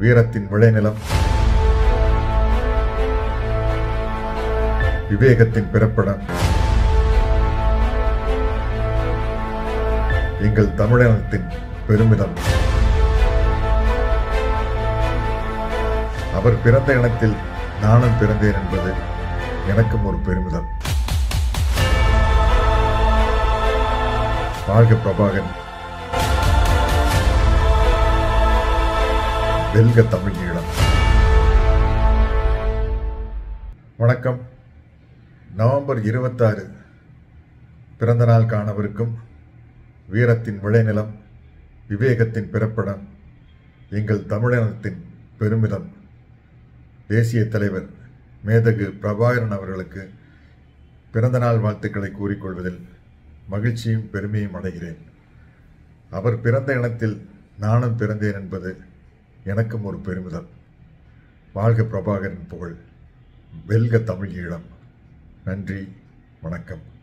வீரத்தின் விளைநிலம் விவேகத்தின் பிறப்பிடம் எங்கள் தமிழினத்தின் பெருமிதம் அவர் பிறந்த இனத்தில் நானும் பிறந்தேன் என்பது எனக்கும் ஒரு பெருமிதம் வாழ்க பிரபாகரன் வெல்க தமிழ் ஈழம் வணக்கம் நவம்பர் இருபத்தாறு பிறந்த நாள் காணவிருக்கும் வீரத்தின் விளைநிலம் விவேகத்தின் பிறப்பிடம் எங்கள் தமிழினத்தின் பெருமிதம் தேசிய தலைவர் மேதகு பிரபாகரன் அவர்களுக்கு பிறந்தநாள் வாழ்த்துக்களை கூறிக்கொள்வதில் மகிழ்ச்சியும் பெருமையும் அடைகிறேன் அவர் பிறந்த இனத்தில் நானும் பிறந்தேன் என்பது எனக்கும் ஒரு பெருமிதம் வாழ்க பிரபாகரன் புகழ் வெல்க தமிழ் ஈழம் நன்றி வணக்கம்